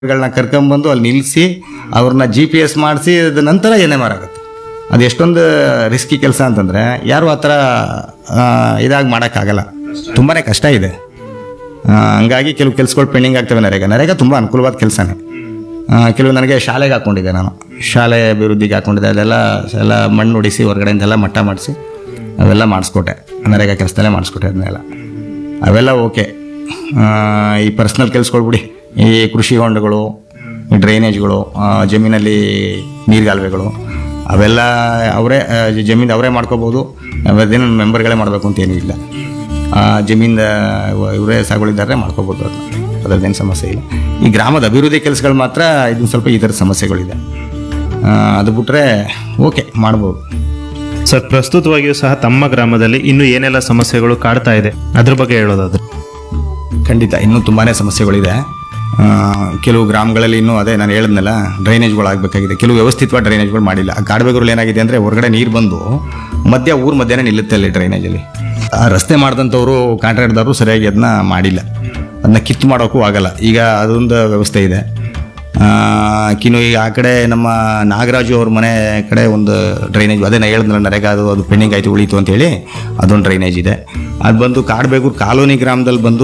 ಗಳನ್ನ ಕರ್ಕೊಂಬಂದು ಅಲ್ಲಿ ನಿಲ್ಲಿಸಿ ಅವ್ರನ್ನ ಜಿ ಪಿ ಎಸ್ ಮಾಡಿಸಿ ಅದ ನಂತರ ಎನ್ ಎಮ್ ಆರ್ ಆಗುತ್ತೆ ಅದು ಎಷ್ಟೊಂದು ರಿಸ್ಕಿ ಕೆಲಸ ಅಂತಂದರೆ ಯಾರು ಆ ಥರ ಇದಾಗಿ ಮಾಡೋಕ್ಕಾಗಲ್ಲ ತುಂಬಾ ಕಷ್ಟ ಇದೆ ಆ, ಹಂಗಾಗಿ ಕೆಲವು ಕೆಲಸಗಳು ಪೆಂಡಿಂಗ್ ಆಗ್ತವೆ ನರೇಗಾ ನರೇಗಾ ತುಂಬ ಅನುಕೂಲವಾದ ಕೆಲಸನೇ ಕೆಲವು ನನಗೆ ಶಾಲೆಗೆ ಹಾಕ್ಕೊಂಡಿದ್ದೆ ನಾನು ಶಾಲೆ ಅಭಿವೃದ್ಧಿಗೆ ಹಾಕ್ಕೊಂಡಿದ್ದೆ ಅದೆಲ್ಲ ಎಲ್ಲ ಮಣ್ಣು ಹೊಡಿಸಿ ಹೊರಗಡೆಯಿಂದೆಲ್ಲ ಮಟ್ಟ ಮಾಡಿಸಿ ಅವೆಲ್ಲ ಮಾಡಿಸ್ಕೊಟ್ಟೆ ನರೇಗಾ ಕೆಲಸದಲ್ಲೇ ಮಾಡಿಸ್ಕೊಟ್ಟೆ ಅದನ್ನೆಲ್ಲ ಅವೆಲ್ಲ ಓಕೆ ಆ, ಈ ಪರ್ಸ್ನಲ್ ಕೆಲ್ಸಗಳು ಬಿಡಿ ಈ ಕೃಷಿ ಹೊಂಡಗಳು ಈ ಡ್ರೈನೇಜ್ಗಳು ಆ, ಜಮೀನಲ್ಲಿ ನೀರ್ಗಾಲುವೆಗಳು ಅವೆಲ್ಲ ಅವರೇ ಜಮೀನು ಅವರೇ ಮಾಡ್ಕೋಬೋದು ಅವೇನು ಮೆಂಬರ್ಗಳೇ ಮಾಡಬೇಕು ಅಂತ ಏನೂ ಇಲ್ಲ ಆ ಜಮೀನು ಇವರೇ ಸಾಗುಳಿದಾರರೇ ಮಾಡ್ಕೋಬೋದು ಅದನ್ನ ಅದರದ್ದೇನು ಸಮಸ್ಯೆ ಇಲ್ಲ ಈ ಗ್ರಾಮದ ಅಭಿವೃದ್ಧಿ ಕೆಲಸಗಳು ಮಾತ್ರ ಇದು ಸ್ವಲ್ಪ ಈ ಥರದ ಸಮಸ್ಯೆಗಳಿದೆ ಆ, ಅದು ಬಿಟ್ಟರೆ ಓಕೆ ಮಾಡ್ಬೋದು ಸರ್ ಪ್ರಸ್ತುತವಾಗಿಯೂ ಸಹ ತಮ್ಮ ಗ್ರಾಮದಲ್ಲಿ ಇನ್ನು ಏನೆಲ್ಲ ಸಮಸ್ಯೆಗಳು ಕಾಡ್ತಾ ಇದೆ ಅದ್ರ ಬಗ್ಗೆ ಹೇಳೋದಾದ್ರೆ ಖಂಡಿತ ಇನ್ನೂ ತುಂಬಾ ಸಮಸ್ಯೆಗಳಿದೆ ಆ, ಕೆಲವು ಗ್ರಾಮಗಳಲ್ಲಿ ಇನ್ನೂ ಅದೇ ನಾನು ಹೇಳಿದ್ನಲ್ಲ ಡ್ರೈನೇಜ್ಗಳು ಆಗಬೇಕಾಗಿದೆ ಕೆಲವು ವ್ಯವಸ್ಥಿತವಾದ ಡ್ರೈನೇಜ್ಗಳು ಮಾಡಿಲ್ಲ ಆ ಕಾಡಬೇಗೂರಲ್ಲಿ ಏನಾಗಿದೆ ಅಂದರೆ ಹೊರಗಡೆ ನೀರು ಬಂದು ಮಧ್ಯ ಊರು ಮಧ್ಯನೇ ನಿಲ್ಲುತ್ತೆ ಅಲ್ಲಿ ಡ್ರೈನೇಜಲ್ಲಿ ಆ ರಸ್ತೆ ಮಾಡಿದಂಥವ್ರು ಕಾಂಟ್ರಾಕ್ಟ್ದವರು ಸರಿಯಾಗಿ ಅದನ್ನ ಮಾಡಿಲ್ಲ ಅದನ್ನ ಕಿತ್ತು ಮಾಡೋಕ್ಕೂ ಆಗಲ್ಲ ಈಗ ಅದೊಂದು ವ್ಯವಸ್ಥೆ ಇದೆ ಆ, ಕಿನ್ನು ಈಗ ಆ ಕಡೆ ನಮ್ಮ ನಾಗರಾಜು ಅವ್ರ ಮನೆ ಕಡೆ ಒಂದು ಡ್ರೈನೇಜ್ ಅದೇ ನಾನು ಹೇಳಿದ್ನಲ್ಲ ನರೇಗಾ ಅದು ಅದು ಪೆಂಡಿಂಗ್ ಆಯಿತು ಉಳೀತು ಅಂತೇಳಿ ಅದೊಂದು ಡ್ರೈನೇಜ್ ಇದೆ ಅದು ಬಂದು ಕಾಡಬೇಗೂರು ಕಾಲೋನಿ ಗ್ರಾಮದಲ್ಲಿ ಬಂದು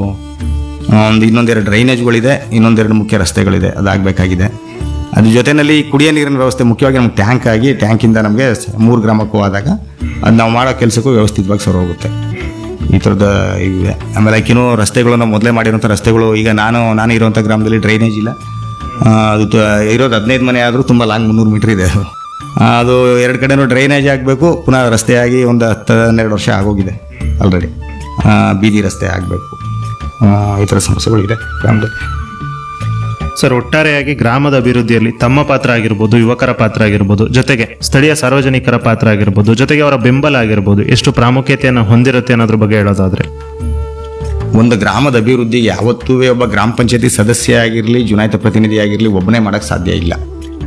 ಆ, ಒಂದು ಇನ್ನೊಂದೆರಡು ಡ್ರೈನೇಜ್ಗಳಿದೆ ಇನ್ನೊಂದೆರಡು ಮುಖ್ಯ ರಸ್ತೆಗಳಿದೆ ಅದಾಗಬೇಕಾಗಿದೆ ಅದ್ರ ಜೊತೆಯಲ್ಲಿ ಕುಡಿಯೋ ನೀರಿನ ವ್ಯವಸ್ಥೆ ಮುಖ್ಯವಾಗಿ ನಮ್ಗೆ ಟ್ಯಾಂಕ್ ಆಗಿ ಟ್ಯಾಂಕಿಂದ ನಮಗೆ ಮೂರು ಗ್ರಾಮಕ್ಕೂ ಆದಾಗ ಅದು ನಾವು ಮಾಡೋ ಕೆಲಸಕ್ಕೂ ವ್ಯವಸ್ಥಿತವಾಗಿ ಸರ್ ಹೋಗುತ್ತೆ ಈ ಥರದ ಇವೆ ಆಮೇಲೆ ಇನ್ನೂ ರಸ್ತೆಗಳು ನಾವು ಮೊದಲೇ ಮಾಡಿರೋಂಥ ರಸ್ತೆಗಳು ಈಗ ನಾನು ನಾನು ಇರೋಂಥ ಗ್ರಾಮದಲ್ಲಿ ಡ್ರೈನೇಜ್ ಇಲ್ಲ ಆ, ಅದು ತ- ಇರೋದು ಹದಿನೈದು ಮನೆ ಆದರೂ ತುಂಬ ಲಾಂಗ್ ಮುನ್ನೂರು ಮೀಟ್ರ್ ಇದೆ ಅದು ಆ, ಅದು ಎರಡು ಕಡೆನೂ ಡ್ರೈನೇಜ್ ಆಗಬೇಕು ಪುನಃ ರಸ್ತೆ ಆಗಿ ಒಂದು ಹತ್ತು ಹನ್ನೆರಡು ವರ್ಷ ಆಗೋಗಿದೆ ಆಲ್ರೆಡಿ ಬೀದಿ ರಸ್ತೆ ಆಗಬೇಕು ಈ ಥರ ಸಮಸ್ಯೆಗಳಿದೆ ಗ್ರಾಮದಲ್ಲಿ ಸರ್ ಒಟ್ಟಾರೆಯಾಗಿ ಗ್ರಾಮದ ಅಭಿವೃದ್ಧಿಯಲ್ಲಿ ತಮ್ಮ ಪಾತ್ರ ಆಗಿರ್ಬೋದು ಯುವಕರ ಪಾತ್ರ ಆಗಿರ್ಬೋದು ಜೊತೆಗೆ ಸ್ಥಳೀಯ ಸಾರ್ವಜನಿಕರ ಪಾತ್ರ ಆಗಿರ್ಬೋದು ಜೊತೆಗೆ ಅವರ ಬೆಂಬಲ ಆಗಿರ್ಬೋದು ಎಷ್ಟು ಪ್ರಾಮುಖ್ಯತೆಯನ್ನು ಹೊಂದಿರುತ್ತೆ ಅನ್ನೋದ್ರ ಬಗ್ಗೆ ಹೇಳೋದಾದ್ರೆ ಒಂದು ಗ್ರಾಮದ ಅಭಿವೃದ್ಧಿಗೆ ಯಾವತ್ತೂ ಒಬ್ಬ ಗ್ರಾಮ ಪಂಚಾಯತಿ ಸದಸ್ಯ ಆಗಿರಲಿ ಚುನಾಯಿತ ಪ್ರತಿನಿಧಿ ಆಗಿರಲಿ ಒಬ್ಬನೇ ಮಾಡೋಕ್ಕೆ ಸಾಧ್ಯ ಇಲ್ಲ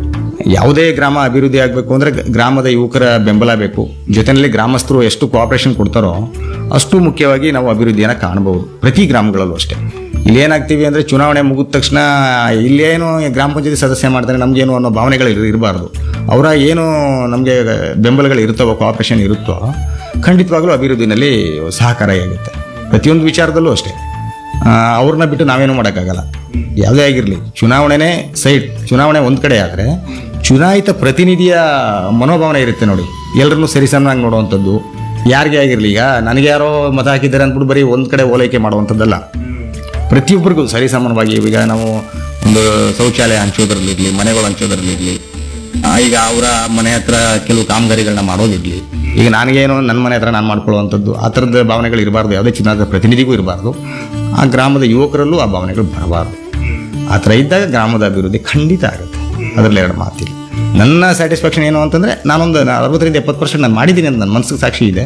ಯಾವುದೇ ಗ್ರಾಮ ಅಭಿವೃದ್ಧಿ ಆಗಬೇಕು ಅಂದರೆ ಗ್ರಾಮದ ಯುವಕರ ಬೆಂಬಲ ಬೇಕು ಜೊತೆಯಲ್ಲಿ ಗ್ರಾಮಸ್ಥರು ಎಷ್ಟು ಕೋಆಪರೇಷನ್ ಕೊಡ್ತಾರೋ ಅಷ್ಟು ಮುಖ್ಯವಾಗಿ ನಾವು ಅಭಿವೃದ್ಧಿಯನ್ನು ಕಾಣಬಹುದು ಪ್ರತಿ ಗ್ರಾಮಗಳಲ್ಲೂ ಅಷ್ಟೇ ಇಲ್ಲೇನಾಗ್ತೀವಿ ಅಂದರೆ ಚುನಾವಣೆ ಮುಗಿದ ತಕ್ಷಣ ಇಲ್ಲೇನು ಗ್ರಾಮ ಪಂಚಾಯತಿ ಸದಸ್ಯ ಮಾಡ್ತಾರೆ ನಮಗೇನು ಅನ್ನೋ ಭಾವನೆಗಳು ಇರ- ಇರಬಾರ್ದು ಅವರ ಏನು ನಮಗೆ ಬೆಂಬಲಗಳು ಇರುತ್ತವೋ ಕೋಆಪರೇಷನ್ ಇರುತ್ತೋ ಖಂಡಿತವಾಗ್ಲೂ ಅಭಿವೃದ್ಧಿನಲ್ಲಿ ಸಹಕಾರಿಯಾಗುತ್ತೆ ಪ್ರತಿಯೊಂದು ವಿಚಾರದಲ್ಲೂ ಅಷ್ಟೇ ಆ, ಅವ್ರನ್ನ ಬಿಟ್ಟು ನಾವೇನು ಮಾಡೋಕ್ಕಾಗಲ್ಲ ಯಾವುದೇ ಆಗಿರಲಿ ಚುನಾವಣೆನೇ ಸೈಡ್ ಚುನಾವಣೆ ಒಂದು ಕಡೆ ಆದರೆ ಚುನಾಯಿತ ಪ್ರತಿನಿಧಿಯ ಮನೋಭಾವನೆ ಇರುತ್ತೆ ನೋಡಿ ಎಲ್ಲರನ್ನೂ ಸರಿಸಮನಾಗಿ ನೋಡುವಂಥದ್ದು ಯಾರಿಗೆ ಆಗಿರಲಿ ಈಗ ನನಗೆ ಯಾರೋ ಮತ ಹಾಕಿದ್ದಾರೆ ಅಂದ್ಬಿಟ್ಟು ಬರೀ ಒಂದು ಕಡೆ ಓಲೈಕೆ ಮಾಡುವಂಥದ್ದಲ್ಲ ಪ್ರತಿಯೊಬ್ಬರಿಗೂ ಸರಿಸಮಾನವಾಗಿ ಈಗ ನಾವು ಒಂದು ಶೌಚಾಲಯ ಹಂಚೋದ್ರಲ್ಲಿರಲಿ ಮನೆಗಳು ಹಂಚೋದ್ರಲ್ಲಿರಲಿ ಆ, ಈಗ ಅವರ ಮನೆ ಹತ್ರ ಕೆಲವು ಕಾಮಗಾರಿಗಳನ್ನ ಮಾಡೋದಿರಲಿ ಈಗ ನನಗೇನು ನನ್ನ ಮನೆ ಹತ್ರ ನಾನು ಮಾಡ್ಕೊಳ್ಳುವಂಥದ್ದು ಆ ಥರದ ಭಾವನೆಗಳು ಇರಬಾರ್ದು ಯಾವುದೇ ಚುನಾಯಿತ ಪ್ರತಿನಿಧಿಗೂ ಇರಬಾರ್ದು ಆ ಗ್ರಾಮದ ಯುವಕರಲ್ಲೂ ಆ ಭಾವನೆಗಳು ಬರಬಾರ್ದು ಆ ಥರ ಇದ್ದಾಗ ಗ್ರಾಮದ ಅಭಿವೃದ್ಧಿ ಖಂಡಿತ ಆಗುತ್ತೆ ಅದರಲ್ಲಿ ಎರಡು ಮಾತಿಲ್ಲ ನನ್ನ ಸ್ಯಾಟಿಸ್ಫ್ಯಾಕ್ಷನ್ ಏನು ಅಂತಂದರೆ ನಾನೊಂದು ಅರವತ್ತರಿಂದ ಎಪ್ಪತ್ತು ಪರ್ಸೆಂಟ್ ನಾನು ಮಾಡಿದ್ದೀನಿ ಅಂತ ನನ್ನ ಮನಸ್ಸಿಗೆ ಸಾಕ್ಷಿ ಇದೆ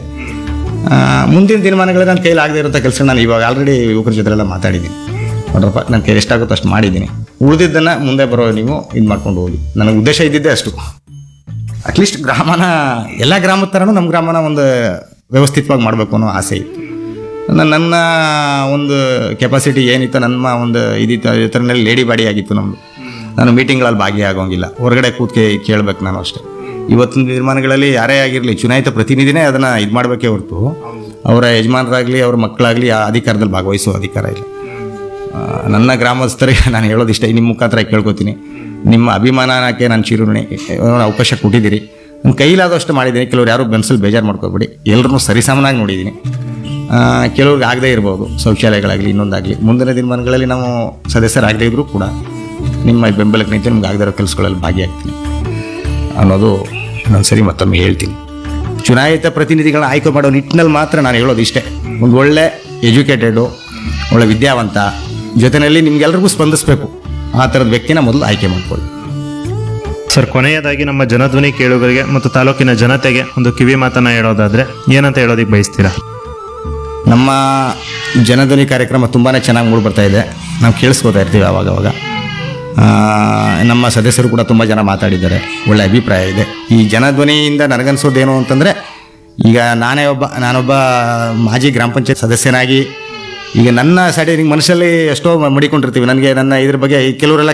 ಆ, ಮುಂದಿನ ದಿನಮಾನಗಳಲ್ಲಿ ನನ್ನ ಕೈಲಿ ಆಗದೆ ಇರೋಂಥ ಕೆಲಸ ನಾನು ಇವಾಗ ಆಲ್ರೆಡಿ ಯುವಕರ ಜೊತೆ ಎಲ್ಲ ಮಾತಾಡಿದ್ದೀನಿ ನೋಡ್ರಪ್ಪ ನನ್ನ ಕೈ ಎಷ್ಟಾಗುತ್ತೋ ಅಷ್ಟು ಮಾಡಿದ್ದೀನಿ ಉಳಿದಿದ್ದನ್ನು ಮುಂದೆ ಬರೋ ನೀವು ಇದು ಮಾಡ್ಕೊಂಡು ಹೋಗಿ ನನಗೆ ಉದ್ದೇಶ ಇದ್ದಿದ್ದೇ ಅಷ್ಟು ಅಟ್ಲೀಸ್ಟ್ ಗ್ರಾಮನ ಎಲ್ಲ ಗ್ರಾಮದ ಥರನೂ ನಮ್ಮ ಗ್ರಾಮನ ಒಂದು ವ್ಯವಸ್ಥಿತವಾಗಿ ಮಾಡಬೇಕು ಅನ್ನೋ ಆಸೆ ಇತ್ತು ನನ್ನ ನನ್ನ ಒಂದು ಕೆಪಾಸಿಟಿ ಏನಿತ್ತು ನನ್ನ ಒಂದು ಇದಿತ್ತು ಇದರಲ್ಲಿ ಲೇಡಿ ಬಾಡಿ ಆಗಿತ್ತು ನಮ್ಮದು ನಾನು ಮೀಟಿಂಗ್ಗಳಲ್ಲಿ ಭಾಗಿಯಾಗೋಂಗಿಲ್ಲ ಹೊರಗಡೆ ಕೂತ್ಕೆ ಕೇಳಬೇಕು ನಾನು ಅಷ್ಟೇ ಇವತ್ತಿನ ನಿರ್ಮಾಣಗಳಲ್ಲಿ ಯಾರೇ ಆಗಿರಲಿ ಚುನಾಯಿತ ಪ್ರತಿನಿಧಿನೇ ಅದನ್ನು ಇದು ಮಾಡಬೇಕೇ ಹೊರತು ಅವರ ಯಜಮಾನರಾಗಲಿ ಅವ್ರ ಮಕ್ಕಳಾಗಲಿ ಆ ಅಧಿಕಾರದಲ್ಲಿ ಭಾಗವಹಿಸುವ ಅಧಿಕಾರ ಇಲ್ಲ ಆ, ನನ್ನ ಗ್ರಾಮಸ್ಥರಿಗೆ ನಾನು ಹೇಳೋದಿಷ್ಟ ನಿಮ್ಮ ಮುಖಾಂತರ ಕೇಳ್ಕೊತೀನಿ ನಿಮ್ಮ ಅಭಿಮಾನಕ್ಕೆ ನಾನು ಚಿರುಣಿ ಅವಕಾಶ ಕೊಟ್ಟಿದ್ದೀರಿ ನನ್ನ ಕೈಲಾದಷ್ಟು ಮಾಡಿದ್ದೀನಿ ಕೆಲವ್ರು ಯಾರು ಬೆನ್ಸಲ್ಲಿ ಬೇಜಾರು ಮಾಡ್ಕೋಬೇಡಿ ಎಲ್ಲರನ್ನೂ ಸರಿಸಮನಾಗಿ ನೋಡಿದ್ದೀನಿ ಆ, ಕೆಲವ್ರಿಗೆ ಆಗದೇ ಇರ್ಬೋದು ಶೌಚಾಲಯಗಳಾಗಲಿ ಇನ್ನೊಂದಾಗಲಿ ಮುಂದಿನ ದಿನಮಾನಗಳಲ್ಲಿ ನಾವು ಸದಸ್ಯರಾಗದೇ ಇದ್ರೂ ಕೂಡ ನಿಮ್ಮ ಬೆಂಬಲಕ್ಕೆ ನಿಂತು ನಿಮ್ಗೆ ಆಗದೇ ಇರೋ ಕೆಲಸಗಳಲ್ಲಿ ಭಾಗಿಯಾಗ್ತೀನಿ ಅನ್ನೋದು ನಾನು ಸರಿ ಮತ್ತೊಮ್ಮೆ ಹೇಳ್ತೀನಿ ಚುನಾಯಿತ ಪ್ರತಿನಿಧಿಗಳನ್ನ ಆಯ್ಕೆ ಮಾಡೋ ನಿಟ್ಟಿನಲ್ಲಿ ಮಾತ್ರ ನಾನು ಹೇಳೋದು ಇಷ್ಟೇ ಒಂದು ಒಳ್ಳೆ ಎಜುಕೇಟೆಡು ಒಳ್ಳೆ ವಿದ್ಯಾವಂತ ಜೊತೆಯಲ್ಲಿ ನಿಮ್ಗೆಲ್ರಿಗೂ ಸ್ಪಂದಿಸಬೇಕು ಆ ಥರದ ವ್ಯಕ್ತಿನ ಮೊದಲು ಆಯ್ಕೆ ಮಾಡ್ಕೊಳ್ಳಿ ಸರ್ ಕೊನೆಯದಾಗಿ ನಮ್ಮ ಜನಧ್ವನಿ ಕೇಳುಗರಿಗೆ ಮತ್ತು ತಾಲೂಕಿನ ಜನತೆಗೆ ಒಂದು ಕಿವಿ ಮಾತನ್ನ ಹೇಳೋದಾದ್ರೆ ಏನಂತ ಹೇಳೋದಿಕ್ ಬಯಸ್ತೀರಾ ನಮ್ಮ ಜನಧ್ವನಿ ಕಾರ್ಯಕ್ರಮ ತುಂಬಾ ಚೆನ್ನಾಗಿ ಮೂಡಿ ಬರ್ತಾ ಇದೆ ನಾವು ಕೇಳಿಸ್ಕೊತಾ ಇರ್ತೀವಿ ಆವಾಗ ಅವಾಗ ಆ, ನಮ್ಮ ಸದಸ್ಯರು ಕೂಡ ತುಂಬ ಜನ ಮಾತಾಡಿದ್ದಾರೆ ಒಳ್ಳೆ ಅಭಿಪ್ರಾಯ ಇದೆ ಈ ಜನಧ್ವನಿಯಿಂದ ನನಗನ್ಸೋದೇನು ಅಂತಂದರೆ ಈಗ ನಾನೇ ಒಬ್ಬ ನಾನೊಬ್ಬ ಮಾಜಿ ಗ್ರಾಮ ಪಂಚಾಯತ್ ಸದಸ್ಯನಾಗಿ ಈಗ ನನ್ನ ಸ್ಯಾಟಿಸ್ಫೈ ಮನಸ್ಸಲ್ಲಿ ಎಷ್ಟೋ ಮಡಿಕೊಂಡಿರ್ತೀವಿ ನನಗೆ ನನ್ನ ಇದ್ರ ಬಗ್ಗೆ ಕೆಲವರೆಲ್ಲ